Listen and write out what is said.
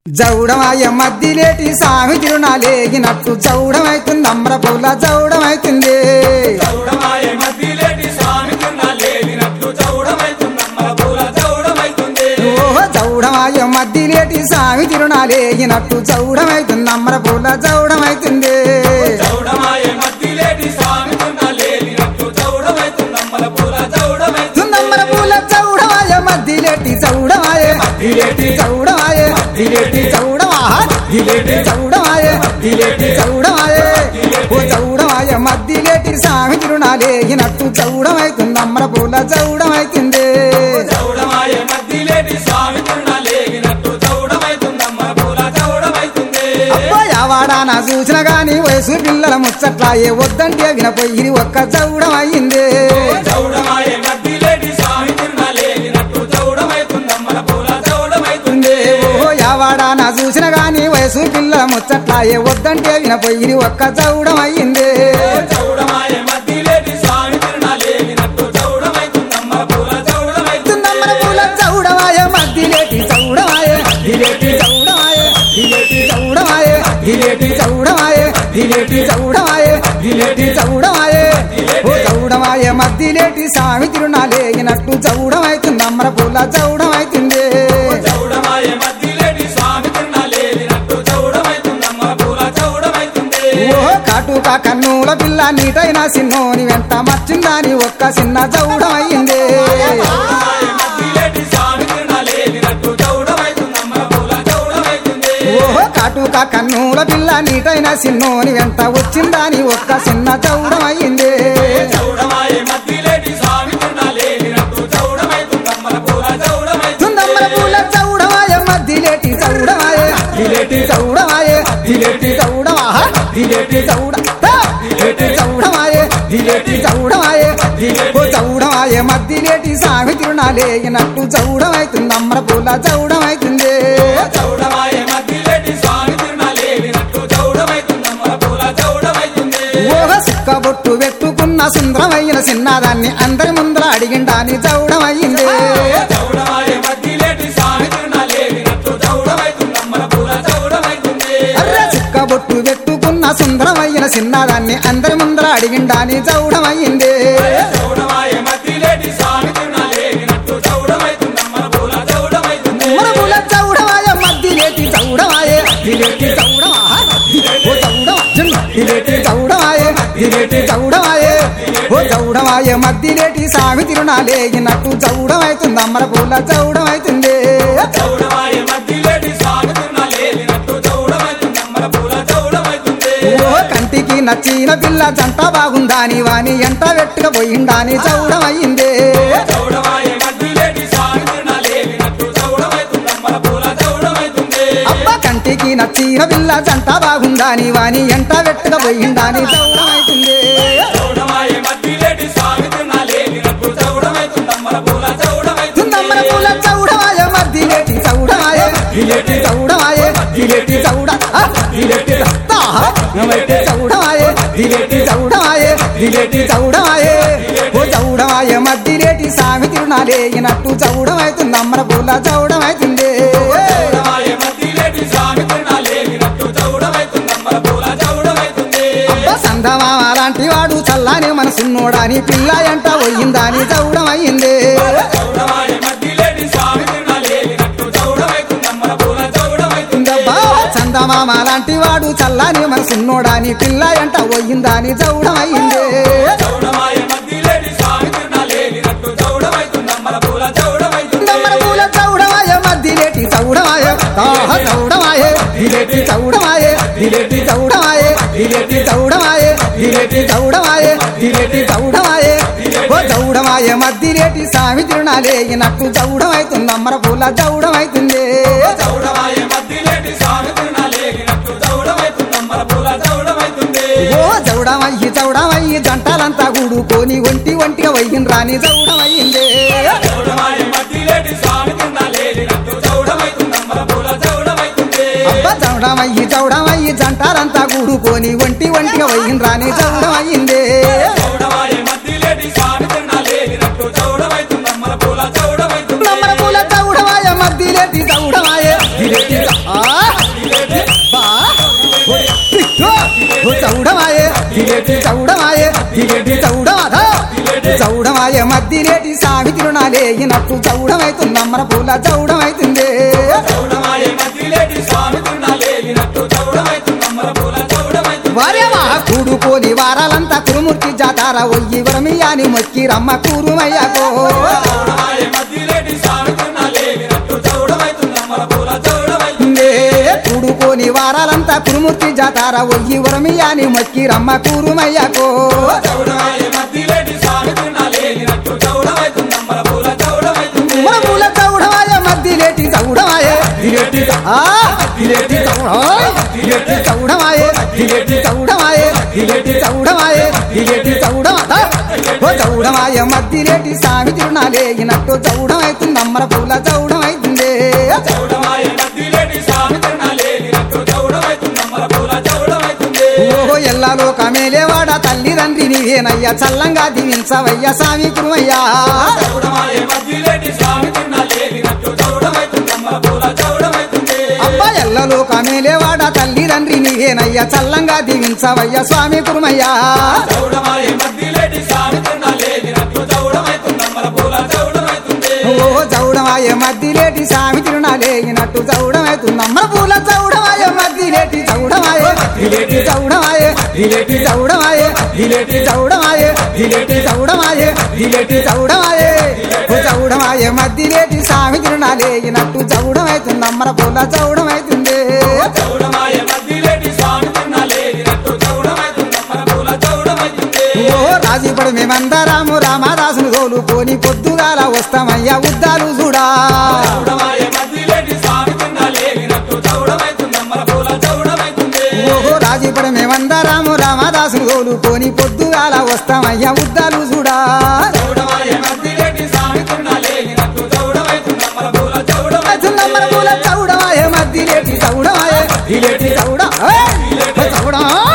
జౌడమాయ మద్దిలేటి సామి తిరునాలేగినట్టు జౌడమైతుంది అమ్రపుల జౌడమైతుంది చౌడమాయే మధ్యలేటి స్వామి తిరునాలేలినట్లు చౌడమైతుందమ్మల పూల చౌడమైతుంది ఓహో జౌడమాయ మద్దిలేటి సామి తిరునాలేగినట్టు జౌడమైతుంది అమ్రపుల జౌడమైతుంది చౌడమాయే మధ్యలేటి స్వామి తిరునాలేలినట్లు చౌడమైతుందమ్మల పూల చౌడమైతుంది తుందమ్మర పూల చౌడమాయ మద్దిలేటి చౌడమాయ మధ్యలేటి చౌడమాయ మద్దిలేటి చౌడమా మద్దిలేటి చౌడమాయ మద్దిలేటి చౌడమాయ ఓ చౌడమాయ మద్దిలేటి సామి తిరునాలేగినట్టు చౌడమైతుంది అమ్మర పూల చౌడమైతుంది చౌడమాయే మధ్యలేటి స్వామి తిరునాలేలినట్లు చౌడమైతుందమ్మల పూల చౌడమైతుంది వాడానా చూసిన గాని వయసు పిల్లల ముచ్చట్లాయే వద్దంటే వినపోయి ఒక్క చౌడమయ్యింది చౌడమాయే మధ్యలేటి స్వామి తిరునాలేలినట్లు చౌడమైతుందమ్మల పూల చౌడమైతుంది ఓ యావాడానా చూసిన గాని వయసు పిల్లల ముచ్చట్లాయే వద్దంటే వినపోయి ఒక్క చౌడమయ్యింది చౌడమాయే మధ్యలేటి స్వామి తిరునాలేలినట్లు చౌడమైతుందమ్మల పూల తుందమ్మర చౌడమైతుంది పూల చౌడమాయ మద్దిలేటి చౌడమాయ మద్దిలేటి చౌడమాయ మద్దిలేటి చౌడమాయ మద్దిలేటి చౌడమాయ మద్దిలేటి చౌడమాయ మద్దిలేటి చౌడమాయ ఓ చౌడమాయ మద్దిలేటి సామి తిరునాలేగినట్టు చౌడమైతుంది అమ్మర పూల చౌడమైతుంది చౌడమాయే మధ్యలేటి స్వామి తిరునాలేలినట్లు చౌడమైతుందమ్మల పూల చౌడమైతుంది ఓ కాటుక కన్నుల పిల్ల నీటైన సిన్నోని వెంట మర్చిందాని ఒక్క చిన్న చౌడమయ్యింది చౌడమాయే మధ్యలేటి స్వామి తిరునాలేలినట్లు చౌడమైతుందమ్మల పూల చౌడమైతుంది ఓహో కాటుక కన్నుల పిల్ల నీటైన సిన్నోని వెంట వచ్చిందాని ఒక్క చిన్న చౌడమయ్యింది చౌడమాయే మధ్యలేటి స్వామి తిరునాలేలినట్లు చౌడమైతుందమ్మల పూల తుందమ్మల చౌడమైతుంది పూల చౌడమాయ మద్దిలేటి చౌడమాయ మద్దిలేటి చౌడమాయ మద్దిలేటి చౌడమా మద్దిలేటి చౌడ మద్దిలేటి చౌడమాయ మద్దిలేటి చౌడమాయ ఓ చౌడమాయ మద్దిలేటి సామి తిరునాలేగినట్టు చౌడమైతుంది అమ్మల పూల చౌడమైతుంది చౌడమాయే మధ్యలేటి స్వామి తిరునాలేలినట్లు చౌడమైతుందమ్మల పూల చౌడమైతుంది ఓహ సుక్కబొట్టు పెట్టుకున్న సుందరమైన చిన్నదాన్ని అందరి ముందర అడిగిండాని చౌడమయ్యింది చౌడమాయే మధ్యలేటి స్వామి తిరునాలేలినట్లు చౌడమైతుందమ్మల పూల చౌడమైతుంది అర్ర చుక్కబొట్టు పెట్టుకున్న సుందరమైన చిన్నదాన్ని అందరి ముందర అడిగిండాని చౌడమయ్యింది చౌడమాయే మధ్యలేటి స్వామి తిరునాలేలినట్లు చౌడమైతుందమ్మల పూల చౌడమైతుంది మురముల చౌడమాయ మద్దిలేటి చౌడమాయ మద్దిలేటి చౌడమా ఓ చౌడమా మద్దిలేటి చౌడమాయ మద్దిలేటి చౌడమాయ ఓ చౌడమాయ మద్దిలేటి సామి తిరునాలేగినట్టు చౌడమైతుంది అమ్మర పూల చౌడమైతుంది చౌడమాయే మధ్యలేటి స్వామి తిరునాలేలినట్లు చౌడమైతుందమ్మల పూల చౌడమైతుంది ఓ కంటికి నచ్చిన పిల్ల జంట బాగుందాని వాని ఎంట వెట్టుక పోయిండాని చౌడమయ్యింది చౌడమాయే మధ్యలేటి స్వామి తిరునాలేలినట్లు చౌడమైతుందమ్మల పూల చౌడమైతుంది అబ్బ కంటికి నచ్చిన పిల్ల జంట బాగుందాని వాని ఎంట వెట్టుక పోయిండాని చౌడమైతుంది చౌడమాయే మధ్యలేటి స్వామి తిరునాలేలినట్లు చౌడమైతుందమ్మల పూల తుందమ్మర చౌడమైతుంది పూల చౌడమాయ మద్దిలేటి చౌడమాయ మద్దిలేటి చౌడమాయ మద్దిలేటి చౌడ ఆ, మద్దిలేటి రక్తా, మద్దిలేటి చౌడమాయ మద్దిలేటి చౌడమాయ మద్దిలేటి చౌడమాయ ఓ చౌడమాయ మద్దిలేటి సామి తిరునాలేగినట్టు చౌడమైతుంది అమ్మర పూల చౌడమైతుంది చౌడమాయే మధ్యలేటి స్వామి తిరునాలేలినట్లు చౌడమైతుందమ్మల పూల చౌడమైతుంది అబ్బ సందమామ లాంటి వాడు చల్లాని మనసున్నోడాని పిల్ల ఎంట పోయిందాని చౌడమైంది చౌడమాయే మధ్యలేటి స్వామి తిరునాలేలినట్లు చౌడమైతుందమ్మల పూల చౌడమైతుంది అబ్బా చందమామ లాంటి వాడు చల్లాని మనసున్నోడాని పిల్ల ఎంట పోయిందాని చౌడమైంది చౌడమాయే మధ్యలేటి స్వామి తిరునాలేలినట్లు చౌడమైతుందమ్మల పూల దమ్మర చౌడమైతుంది పూల చౌడమాయ మద్దిలేటి చౌడమాయ తాహ చౌడమాయ దిలేటి చౌడమాయ దిలేటి చౌడమాయ దిలేటి చౌడమాయ దిలేటి చౌడమాయ దిలేటి చౌడమాయ ఓ చౌడమాయ మద్దిలేటి సామి తిరునాలేగినట్టు చౌడమైతుంది అమ్మర పూల చౌడమైతుంది చౌడమాయే మధ్యలేటి స్వామి తిరునాలేలినట్లు చౌడమైతుందమ్మల పూల చౌడమైతుంది ఓ చౌడమయ్యి చౌడమయ్యి జంటలంతా కూడుకొని ఒంటి ఒంటిగా వయ్యిన్ రాని చౌడమయ్యింది చౌడమాయే మధ్యలేటి స్వామి తిరునాలేలినట్లు చౌడమైతుందమ్మల పూల చౌడమైతుంది అబ్బ చౌడమయ్యి చౌడమయ్యి జంటాలంతా కూడుకొని ఒంటి ఒంటిగా వయ్యిన్ రాని చౌడమయ్యింది చౌడమాయే మధ్యలేటి స్వామి తిరునాలేలినట్లు చౌడమైతుందమ్మల పూల చౌడమైతుంది నమ్మర పూల చౌడమాయ మద్దిలేటి చౌడమాయ దిలేటి చౌ- ఆ ఓ చౌడమాయే దిలేటి చౌడమాయే దిలేటి చౌడమాధా చౌడమాయే మద్దిలేటి సామి తిరునాలేగినట్టు చౌడమైతుందమ్మర పూల చౌడమైతుంది చౌడమాయే మధ్యలేటి స్వామి తిరునాలేగినట్టు చౌడమైతుందమ్మల పూల చౌడమైతుంది వారేవా కూడుకోని వారాలంతా కురుమూర్తి జాతార ఒయ్యి వరమియాని మొక్కి రమ్మ కూరుమయ్యకో చౌడమాయే మధ్యలేటి స్వామి తిరునాలేగినట్టు చౌడమైతుందమ్మల పూల చౌడమైతుంది ఏ కూడుకోని వారాలంతా కురుమూర్తి జాతార ఒయ్యి వరమియాని మొక్కి రమ్మ కూరుమయ్యకో చౌడమాయే మధ్యలేటి స్వామి తిరునాలేగినట్టు చౌడమైతుందమ్మల పూల చౌడమైతుంది మన పూల చౌడమాయ మద్దిలేటి చౌడమాయే దిలేటి ఆ దిలేటి చౌడమాయే దిలేటి చౌడమాయే దిలేటి చౌడమాయే దిలేటి చౌడమాయే దిలేటి చౌడమాత ఓ చౌడమాయ మద్దిలేటి సామి తిరునాలేగినట్టు చౌడమైతుంది అమ్మర పూల చౌడమైతుంది చౌడమాయే మధ్యలేటి స్వామి తిరునాలేగినట్టు చౌడమైతుందమ్మల పూల చౌడమైతుంది ఓహో ఎల్లాలో కమేలేవాడ తల్లి తండ్రి నీవేనయ్యా చల్లంగా దీవించవయ్యా సామి కురుమయ్యా చౌడమాయే మధ్యలేటి స్వామి తిరునాలేగినట్టు చౌడమైతుందమ్మల పూల చౌడమైతుంది అబ్బా ఎల్లలో కమేలేవాడ తల్లి తండ్రి నీవేనయ్యా చల్లంగా దీవించవయ్యా స్వామి కురుమయ్యా చౌడమాయే మధ్యలేటి స్వామి తిరునాలేగినట్టు చౌడమైతుందమ్మల పూల చౌడమైతుంది ఓ చౌడమాయ మద్దిలేటి సామి తిరునాలేగినట్టు చౌడమైతుందమ్మ పూల చౌడమాయ మద్దిలేటి చౌడమాయ దిలేటి చౌడమాయ దిలేటి చౌడమాయ దిలేటి చౌడమాయ దిలేటి చౌడమాయ దిలేటి చౌడమాయ ఓ చౌడమాయ మద్దిలేటి సామి తిరునాలేగినట్టు చౌడమైతుందమ్మర పూల చౌడమైతుంది చౌడమాయే మధ్యలేటి స్వామి తిరునాలేగినట్టు చౌడమైతుందమ్మల పూల చౌడమైతుంది ఓ రాజీపడు మేమందరాము రామదాసును తోలుకొని పొద్దుగాల వస్తామయ్యా ఉద్దాలు చూడా చౌడమాయే మధ్యలేటి స్వామి తిరునాలేగినట్టు చౌడమైతుందమ్మల పూల చౌడమైతుంది ఓహో రాజీపడు మేమందరాము రామదాసును తోలుకొని పొద్దుగాల వస్తామయ్యా ఉద్దాలు చూడా చౌడమాయే మధ్యలేటి స్వామి తిరునాలేగినట్టు చౌడమైతుందమ్మల పూల చిన్నమ్మల చౌడమైతుంది పూల చౌడమాయ మద్దిలేటి చౌడమాయ దిలేటి చౌడ ఏయ్! చౌడ